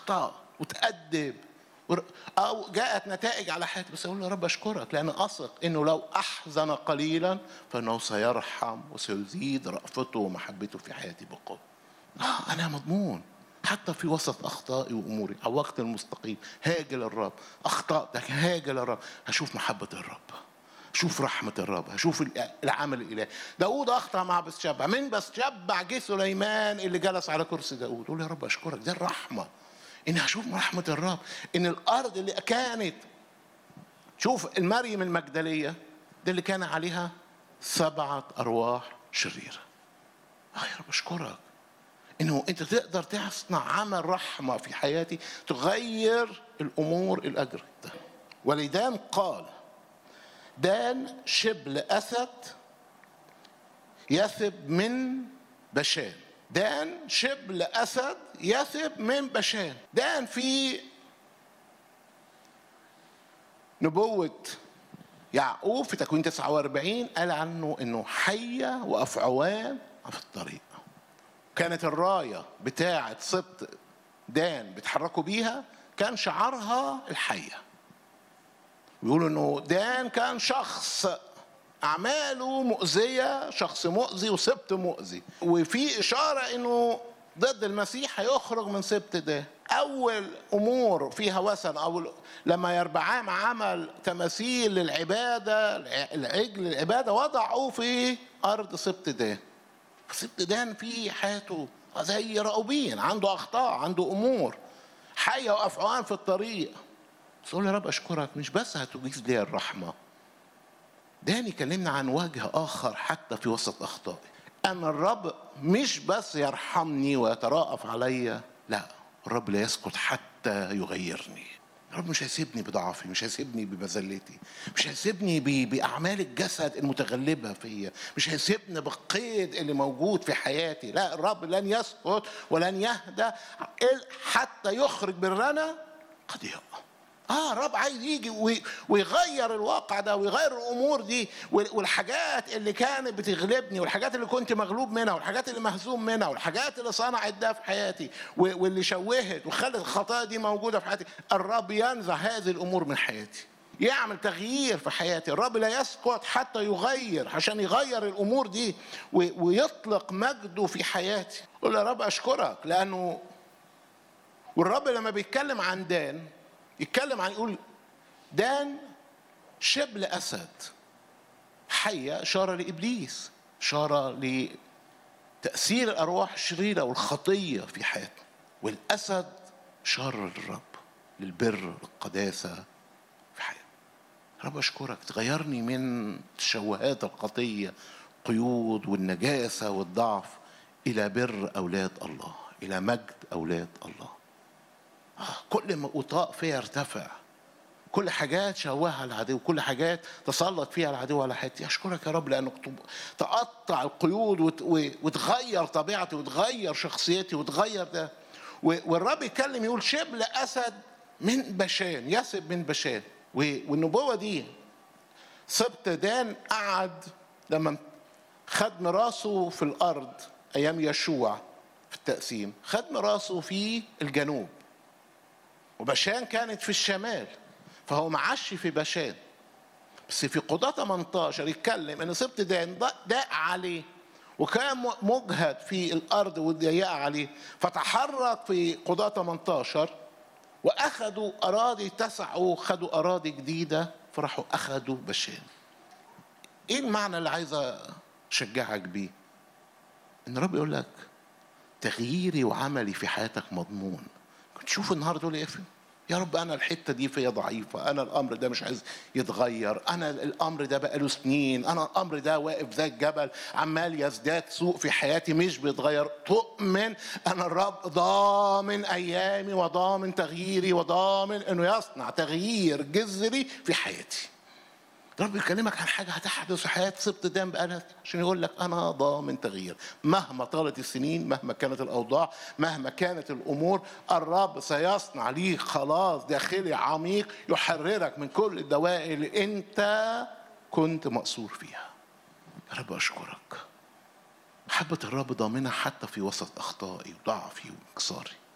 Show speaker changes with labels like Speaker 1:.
Speaker 1: اخطا وتأدب ور- او جاءت نتائج على حياتي بس اقول له يا رب اشكرك لان اثق انه لو احزن قليلا فانه سيرحم وسيزيد رأفته ومحبته في حياتي بقوه اه انا مضمون حتى في وسط اخطائي واموري على وقت المستقيم هاجي للرب اخطات لكن هاجي للرب هشوف محبه الرب شوف رحمة الرب هشوف العمل الإلهي داود أخطأ مع بسشبع من بسشبع جه سليمان اللي جلس على كرسي داود قول يا رب أشكرك دي الرحمة إني هشوف رحمة الرب إن الأرض اللي كانت شوف المريم المجدلية دي اللي كان عليها سبعة أرواح شريرة آه يا رب أشكرك انه انت تقدر تصنع عمل رحمه في حياتي تغير الامور الاجر ده ولدان قال دان شبل اسد يثب من بشان دان شبل اسد يثب من بشان دان في نبوة يعقوب في تكوين 49 قال عنه انه حية وافعوان في الطريق كانت الراية بتاعة سبط دان بيتحركوا بيها كان شعارها الحية بيقولوا انه دان كان شخص اعماله مؤذية شخص مؤذي وسبط مؤذي وفي اشارة انه ضد المسيح هيخرج من سبط ده اول امور فيها وثن او لما يربعام عمل تماثيل للعباده العجل العباده وضعوا في ارض سبط ده سبط دان في حياته زي راؤوبين عنده اخطاء عنده امور حيه وافعوان في الطريق بس اقول يا رب اشكرك مش بس هتجيز لي الرحمه دان يكلمنا عن وجه اخر حتى في وسط اخطائي ان الرب مش بس يرحمني ويتراءف عليا لا الرب لا يسكت حتى يغيرني الرب مش هيسيبني بضعفي مش هيسيبني بمذلتي مش هيسيبني ب- باعمال الجسد المتغلبه فيا مش هيسيبني بالقيد اللي موجود في حياتي لا الرب لن يسكت ولن يهدى حتى يخرج برنا قد يقع اه الرب عايز يجي وي- ويغير الواقع ده ويغير الامور دي وال- والحاجات اللي كانت بتغلبني والحاجات اللي كنت مغلوب منها والحاجات اللي مهزوم منها والحاجات اللي صنعت ده في حياتي و- واللي شوهت وخلت الخطايا دي موجوده في حياتي الرب ينزع هذه الامور من حياتي يعمل تغيير في حياتي الرب لا يسكت حتى يغير عشان يغير الامور دي و- ويطلق مجده في حياتي قول يا رب اشكرك لانه والرب لما بيتكلم عن دان يتكلم عن يقول دان شبل اسد حيه اشاره لابليس اشاره لتاثير الارواح الشريره والخطيه في حياتنا والاسد اشاره للرب للبر للقداسه في حياتنا رب اشكرك تغيرني من تشوهات الخطيه قيود والنجاسه والضعف الى بر اولاد الله الى مجد اولاد الله كل ما أطاء فيها ارتفع كل حاجات شوهها العدو كل حاجات تسلط فيها العدو على حياتي اشكرك يا رب لانك تقطع القيود وت- و- وتغير طبيعتي وتغير شخصيتي وتغير ده و- والرب يتكلم يقول شبل اسد من بشان يسب من بشان و- والنبوه دي سبت دان قعد لما خد مراسه في الارض ايام يشوع في التقسيم خد مراسه في الجنوب وبشان كانت في الشمال فهو معش في بشان بس في قضاة 18 يتكلم ان سبط دان داق عليه وكان مجهد في الارض والضيقه عليه فتحرك في قضاة 18 واخذوا اراضي تسعوا خدوا اراضي جديده فراحوا اخذوا بشان ايه المعنى اللي عايز اشجعك بيه ان الرب يقول لك تغييري وعملي في حياتك مضمون تشوف النهارده تقول ايه يا رب انا الحته دي فيا ضعيفه انا الامر ده مش عايز يتغير انا الامر ده بقاله سنين انا الامر ده واقف زي الجبل عمال يزداد سوء في حياتي مش بيتغير تؤمن انا الرب ضامن ايامي وضامن تغييري وضامن انه يصنع تغيير جذري في حياتي رب يكلمك عن حاجه هتحدث في حياه سبط دم بقالها عشان يقول لك انا ضامن تغيير مهما طالت السنين مهما كانت الاوضاع مهما كانت الامور الرب سيصنع ليك خلاص داخلي عميق يحررك من كل الدوائر اللي انت كنت مقصور فيها يا رب اشكرك محبه الرب ضامنه حتى في وسط اخطائي وضعفي وانكساري